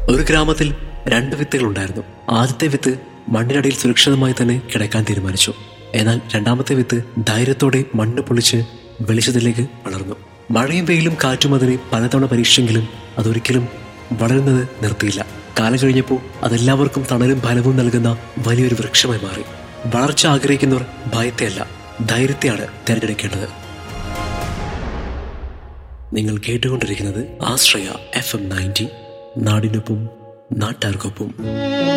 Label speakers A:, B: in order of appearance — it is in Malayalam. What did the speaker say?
A: ഒരു ഗ്രാമത്തിൽ രണ്ട് വിത്തുകൾ ഉണ്ടായിരുന്നു ആദ്യത്തെ വിത്ത് മണ്ണിനടിയിൽ സുരക്ഷിതമായി തന്നെ കിടക്കാൻ തീരുമാനിച്ചു എന്നാൽ രണ്ടാമത്തെ വിത്ത് ധൈര്യത്തോടെ മണ്ണ് പൊളിച്ച് വെളിച്ചത്തിലേക്ക് വളർന്നു മഴയും വെയിലും കാറ്റും അതിനെ പലതവണ പരീക്ഷിച്ചെങ്കിലും അതൊരിക്കലും വളരുന്നത് നിർത്തിയില്ല കാലം കഴിഞ്ഞപ്പോൾ അതെല്ലാവർക്കും തണലും ഫലവും നൽകുന്ന വലിയൊരു വൃക്ഷമായി മാറി വളർച്ച ആഗ്രഹിക്കുന്നവർ ഭയത്തെയല്ല ധൈര്യത്തെയാണ് തിരഞ്ഞെടുക്കേണ്ടത് നിങ്ങൾ കേട്ടുകൊണ്ടിരിക്കുന്നത് ആശ്രയ എഫ് എം നയൻറ്റി നാടിനൊപ്പം നാട്ടാർക്കൊപ്പം